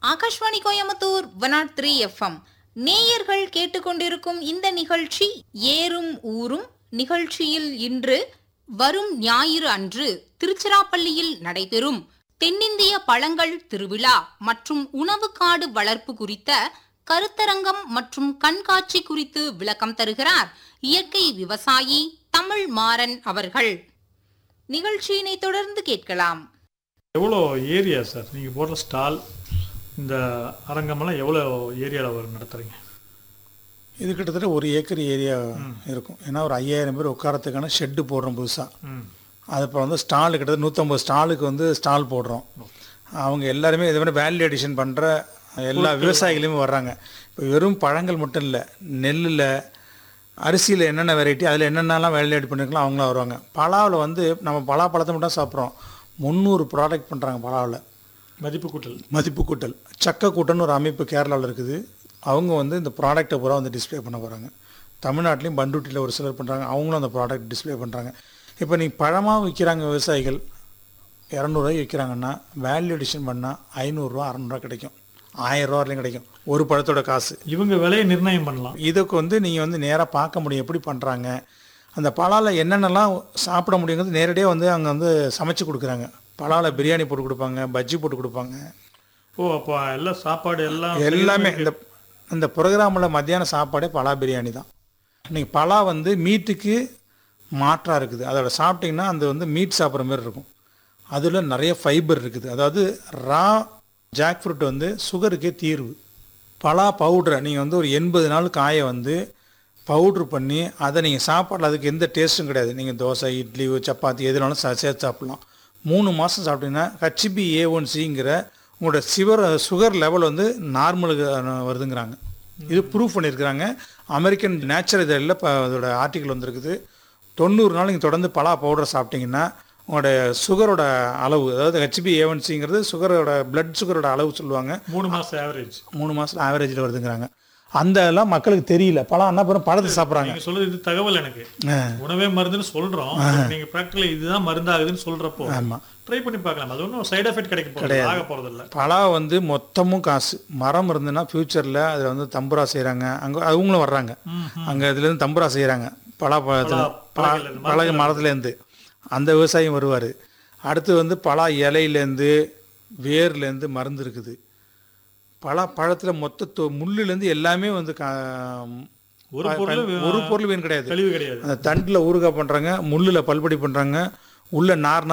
Akashvani Coimbatore one naught three FM நேயர்கள் கேட்டுக்கொண்டிருக்கும் இந்த நிகழ்ச்சி ஏறும் ஊரும் நிகழ்ச்சியில் இன்று வரும் ஞாயிறு அன்று திருச்சிராப்பள்ளியில் நடைபெறும் தென்னிந்திய பழங்கள் திருவிழா மற்றும் உணவுக்காடு வளர்ப்பு குறித்த கருத்தரங்கம் மற்றும் கண்காட்சி குறித்து விளக்கம் தருகிறார் இயற்கை விவசாயி தமிழ் மாறன் அவர்கள் நிகழ்ச்சியினை தொடர்ந்து கேட்கலாம் எவ்வளோ ஏரியா சார் நீங்கள் போடுற ஸ்டால் இந்த அரங்கமெல்லாம் எவ்வளோ ஏரியாவில் வரும் நடத்துகிறீங்க இது கிட்டத்தட்ட ஒரு ஏக்கர் ஏரியா இருக்கும் ஏன்னா ஒரு ஐயாயிரம் பேர் உட்காரத்துக்கான ஷெட்டு போடுறோம் புதுசாக ம் அது அப்புறம் வந்து ஸ்டால் கிட்டத்தட்ட நூற்றம்பது ஸ்டாலுக்கு வந்து ஸ்டால் போடுறோம் அவங்க எல்லாருமே இது மாதிரி வேல்யூ அடிஷன் பண்ணுற எல்லா விவசாயிகளுமே வர்றாங்க இப்போ வெறும் பழங்கள் மட்டும் இல்லை நெல்லில் அரிசியில் என்னென்ன வெரைட்டி அதில் என்னென்னலாம் வேல்யூ ஆட் பண்ணிருக்கலாம் அவங்களாம் வருவாங்க பலாவில் வந்து நம்ம பலாப்பழத்தை மட்டும் சாப்பிட்றோம் முந்நூறு ப்ராடக்ட் பண்ணுறாங்க பலாவில் மதிப்பு கூட்டல் மதிப்பு கூட்டல் சக்க கூட்டல்னு ஒரு அமைப்பு கேரளாவில் இருக்குது அவங்க வந்து இந்த ப்ராடக்ட்டை பூரா வந்து டிஸ்ப்ளே பண்ண போகிறாங்க தமிழ்நாட்டிலையும் பண்டுட்டியில் ஒரு சிலர் பண்ணுறாங்க அவங்களும் அந்த ப்ராடக்ட் டிஸ்ப்ளே பண்ணுறாங்க இப்போ நீ பழமாக விற்கிறாங்க விவசாயிகள் இரநூறுவாய்க்கு விற்கிறாங்கன்னா வேல்யூ அடிஷன் பண்ணால் ஐநூறுரூவா அறநூறுவா கிடைக்கும் ஆயிரரூவா வரையும் கிடைக்கும் ஒரு பழத்தோட காசு இவங்க விலையை நிர்ணயம் பண்ணலாம் இதுக்கு வந்து நீங்கள் வந்து நேராக பார்க்க முடியும் எப்படி பண்ணுறாங்க அந்த பலால என்னென்னலாம் சாப்பிட முடியுங்கிறது நேரடியாக வந்து அங்கே வந்து சமைச்சு கொடுக்குறாங்க பலால பிரியாணி போட்டு கொடுப்பாங்க பஜ்ஜி போட்டு கொடுப்பாங்க ஓ அப்போ எல்லாம் சாப்பாடு எல்லாம் எல்லாமே இந்த இந்த ப்ரோக்ராமில் மத்தியான சாப்பாடே பலா பிரியாணி தான் நீங்கள் பலா வந்து மீட்டுக்கு மாற்றாக இருக்குது அதோட சாப்பிட்டிங்கன்னா அந்த வந்து மீட் சாப்பிட்ற மாதிரி இருக்கும் அதில் நிறைய ஃபைபர் இருக்குது அதாவது ரா ஜாக் ஃப்ரூட் வந்து சுகருக்கே தீர்வு பலா பவுடரை நீங்கள் வந்து ஒரு எண்பது நாள் காய வந்து பவுட்ரு பண்ணி அதை நீங்கள் சாப்பாடில் அதுக்கு எந்த டேஸ்ட்டும் கிடையாது நீங்கள் தோசை இட்லி சப்பாத்தி எதுனாலும் சா- சேர்த்து சாப்பிட்லாம் மூணு மாதம் சாப்பிட்டீங்கன்னா ஹச்பி ஏ ஒன் சிங்கிற உங்களோட சிவர் சுகர் லெவல் வந்து நார்மலுக்கு வருதுங்கிறாங்க இது ப்ரூவ் பண்ணியிருக்கிறாங்க அமெரிக்கன் நேச்சர் இதழில் இப்போ அதோட ஆர்டிக்கல் வந்திருக்குது தொண்ணூறு நாள் நீங்கள் தொடர்ந்து பலா பவுடர் சாப்பிட்டீங்கன்னா உங்களோட சுகரோட அளவு அதாவது ஹெச்பி ஏவன்சிங்கிறது சுகரோட பிளட் சுகரோட அளவு சொல்லுவாங்க மூணு மாதம் ஆவரேஜ் மூணு மாதம் ஆவரேஜில் வருதுங்கிறாங்க அந்த எல்லாம் மக்களுக்கு தெரியல பழம் என்ன பண்ணும் பழத்தை சாப்பிட்றாங்க நீங்க சொல்றது இது தகவல் எனக்கு உணவே மருந்துன்னு சொல்றோம் நீங்க ப்ராக்டிகலா இதுதான் மருந்தாகுதுன்னு சொல்றப்போ ஆமாம் ட்ரை பண்ணி பார்க்கலாம் அது ஒன்றும் சைடு எஃபெக்ட் கிடைக்க போறது ஆக போறது இல்ல பலா வந்து மொத்தமும் காசு மரம் இருந்துன்னா ஃப்யூச்சரில் அதில் வந்து தம்புரா செய்கிறாங்க அங்கே அவங்களும் வர்றாங்க அங்கே இதுலேருந்து தம்புரா செய்கிறாங்க பலா பழத்தில் பலா பலகையில இருந்து, பழக மரத்துலேருந்து அந்த விவசாயம் வருவார் அடுத்து வந்து பலா இலையிலேருந்து வேர்லேருந்து மருந்து இருக்குது பலா பழத்தில் மொத்த தொ- முள்ளுலேருந்து எல்லாமே வந்து கா- ஒரு பொருள் ஒரு பொருள் வீண் கிடையாது கழிவு கிடையாது அந்த தண்டில் ஊறுகாய் பண்ணுறாங்க முள்ளில் பல்படி பண்ணுறாங்க உள்ள நார்